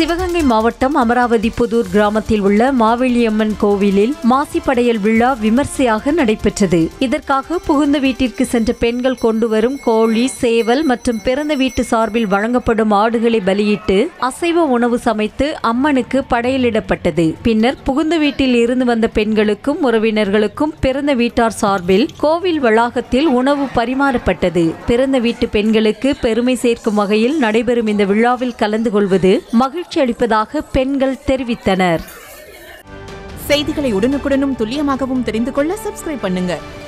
சிவகங்கை மாவட்டம் அமராவதி புதூர் கிராமத்தில் உள்ள மாவெளியம்மன் கோவிலில் மாசிப்படையல் விழா விமர்சையாக நடைபெற்றது இதற்காக புகுந்த வீட்டிற்கு சென்ற பெண்கள் கொண்டு வரும் கோழி சேவல் மற்றும் பிறந்த வீட்டு சார்பில் வழங்கப்படும் ஆடுகளை பலியிட்டு அசைவ உணவு சமைத்து அம்மனுக்கு படையலிடப்பட்டது பின்னர் புகுந்த வீட்டில் இருந்து வந்த பெண்களுக்கும் உறவினர்களுக்கும் பிறந்த வீட்டார் சார்பில் கோவில் வளாகத்தில் உணவு பரிமாறப்பட்டது பிறந்த வீட்டு பெண்களுக்கு பெருமை சேர்க்கும் வகையில் நடைபெறும் இந்த விழாவில் கலந்து கொள்வது மகிழ்ச்சி அளிப்பதாக பெண்கள் தெரிவித்தனர் செய்திகளை உடனுக்குடனும் துல்லியமாகவும் தெரிந்து கொள்ள சப்ஸ்கிரைப் பண்ணுங்க